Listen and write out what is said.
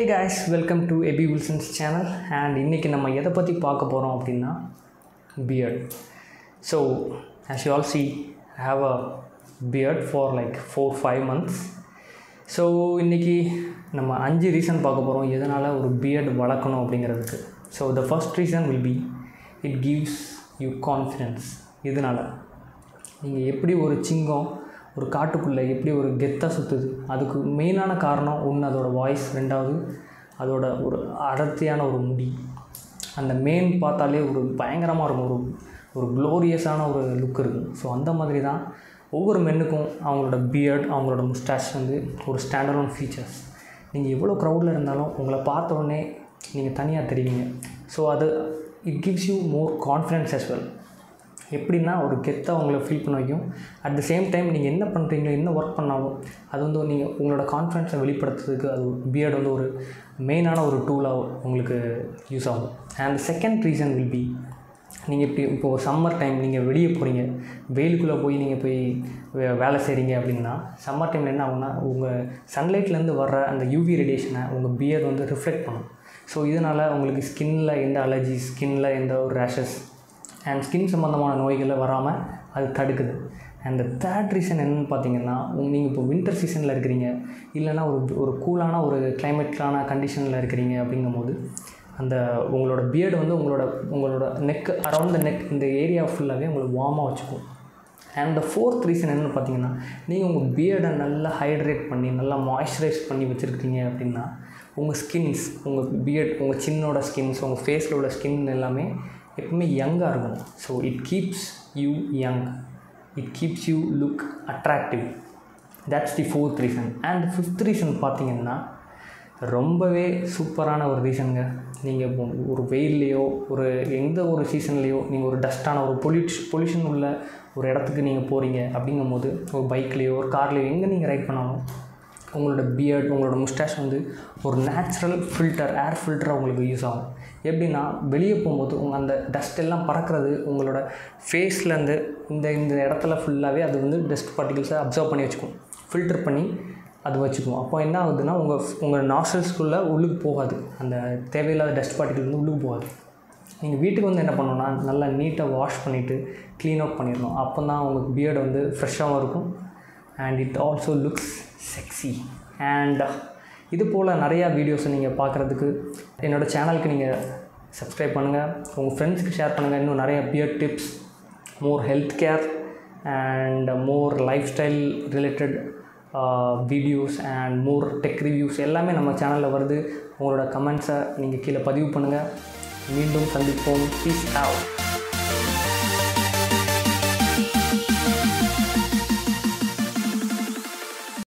hey guys welcome to Ebi Wilson's channel and இன்றைக்கி நம்ம எதை பற்றி பார்க்க போகிறோம் அப்படின்னா beard so as you all see have a beard for like four five months so இன்றைக்கி நம்ம அஞ்சு ரீசன் பார்க்க போகிறோம் எதனால் ஒரு பியர்ட் வளர்க்கணும் அப்படிங்கிறதுக்கு so the first reason will be it gives you confidence இதனால் நீங்கள் எப்படி ஒரு சிங்கம் ஒரு காட்டுக்குள்ளே எப்படி ஒரு கெத்தாக சுற்றுது அதுக்கு மெயினான காரணம் ஒன்று அதோட வாய்ஸ் ரெண்டாவது அதோட ஒரு அடர்த்தியான ஒரு முடி அந்த மேன் பார்த்தாலே ஒரு பயங்கரமாக இருக்கும் ஒரு ஒரு க்ளோரியஸான ஒரு லுக் இருக்கும் ஸோ அந்த மாதிரி தான் ஒவ்வொரு மென்னுக்கும் அவங்களோட பியர்ட் அவங்களோட முஸ்டாஷ் வந்து ஒரு ஸ்டாண்டர்ட் ஃபீச்சர்ஸ் நீங்கள் எவ்வளோ க்ரௌடில் இருந்தாலும் உங்களை பார்த்த உடனே நீங்கள் தனியாக தெரிவிங்க ஸோ அது it gives you more confidence as well எப்படின்னா ஒரு கெத்தாக உங்களை ஃபீல் பண்ண வைக்கும் அட் த சேம் டைம் நீங்கள் என்ன பண்ணுறீங்களோ என்ன ஒர்க் பண்ணாலும் அது வந்து நீங்கள் உங்களோட கான்ஃபிடென்ஸை வெளிப்படுத்துறதுக்கு அது பியர்ட் வந்து ஒரு மெயினான ஒரு டூலாக உங்களுக்கு யூஸ் ஆகும் and second reason will be நீங்கள் இப்படி இப்போ ஒரு சம்மர் டைம் நீங்கள் வெளியே போகிறீங்க வெயிலுக்குள்ளே போய் நீங்கள் போய் வே- வேலை செய்கிறீங்க அப்படின்னா சம்மர் டைமில் என்ன ஆகும்னா உங்கள் சன்லைட்லேருந்து வர்ற அந்த யூவி ரேடியேஷனை உங்கள் பியர் வந்து ரிஃப்ளெக்ட் பண்ணும் ஸோ இதனால் உங்களுக்கு ஸ்கின்னில் எந்த அலர்ஜி ஸ்கின்னில் எந்த ஒரு ரேஷஸ் அண்ட் ஸ்கின் சம்மந்தமான நோய்களை வராமல் அது தடுக்குது அண்ட் தேர்ட் ரீசன் என்னன்னு பார்த்தீங்கன்னா நீங்கள் இப்போ வின்டர் சீசனில் இருக்கிறீங்க இல்லைன்னா ஒரு ஒரு கூலான ஒரு கிளைமேட்டான கண்டிஷனில் இருக்கிறீங்க அப்படிங்கும்போது அந்த உங்களோட பியர்டு வந்து உங்களோட உங்களோட நெக் அரவுண்ட் த நெக் இந்த ஏரியா ஃபுல்லாகவே உங்களுக்கு வார்மாக வச்சுக்கும் அண்ட் த ஃபோர்த் ரீசன் என்னென்னு பார்த்தீங்கன்னா நீங்கள் உங்கள் பியர்டை நல்லா ஹைட்ரேட் பண்ணி நல்லா மாய்ஸ்சரைஸ் பண்ணி வச்சுருக்கீங்க அப்படின்னா உங்கள் ஸ்கின்ஸ் உங்கள் பியர்ட் உங்கள் சின்னோட ஸ்கின்ஸ் உங்கள் ஃபேஸில் உள்ள ஸ்கின் எல்லாமே எப்பவுமே யங்காக இருக்கும் so it keeps you young it keeps you look attractive that's the fourth reason and fifth reason பார்த்தீங்கன்னா ரொம்பவே சூப்பரான ஒரு ரீசனுங்க நீங்கள் இப்போ ஒரு வெயில்லையோ ஒரு எந்த ஒரு சீசன்லேயோ நீங்கள் ஒரு டஸ்ட்டான ஒரு பொல்யூஷ் பொல்யூஷன் உள்ள ஒரு இடத்துக்கு நீங்கள் போகிறீங்க அப்படிங்கும்போது ஒரு பைக்லேயோ ஒரு கார்லேயோ எங்கே நீங்கள் ரைட் பண்ணாலும் உங்களோட பியர்ட் உங்களோட முஸ்டாஷ் வந்து ஒரு நேச்சுரல் ஃபில்டர் ஏர் ஃபில்டராக உங்களுக்கு யூஸ் ஆகும் எப்படின்னா வெளியே போகும்போது உங்கள் அந்த டஸ்ட் எல்லாம் பறக்கிறது உங்களோட ஃபேஸ்லேருந்து இந்த இந்த இடத்துல ஃபுல்லாகவே அது வந்து டஸ்ட் பார்ட்டிகல்ஸை அப்சர்வ் பண்ணி வச்சுக்கும் ஃபில்டர் பண்ணி அது வச்சுக்கும் அப்போ என்ன ஆகுதுன்னா உங்கள் உங்கள் நாஸ்டல்ஸ்குள்ளே உள்ளுக்கு போகாது அந்த தேவையில்லாத டஸ்ட் பார்ட்டிகல் வந்து உள்ளுக்கு போகாது நீங்கள் வீட்டுக்கு வந்து என்ன பண்ணணும்னா நல்லா நீட்டாக வாஷ் பண்ணிவிட்டு க்ளீன் அவுட் பண்ணிடணும் அப்போ தான் உங்களுக்கு பியர்டு வந்து ஃப்ரெஷ்ஷாகவும் இருக்கும் and it also looks sexy and இது போல் நிறையா வீடியோஸை நீங்கள் பார்க்குறதுக்கு என்னோடய சேனலுக்கு நீங்கள் சப்ஸ்கிரைப் பண்ணுங்கள் உங்கள் ஃப்ரெண்ட்ஸ்க்கு ஷேர் பண்ணுங்கள் இன்னும் நிறைய beard tips more health care and more lifestyle related videos and more tech reviews எல்லாமே நம்ம சேனலில் வருது உங்களோட கமெண்ட்ஸை நீங்கள் கீழே பதிவு பண்ணுங்கள் மீண்டும் சந்திப்போம் பீஸ் out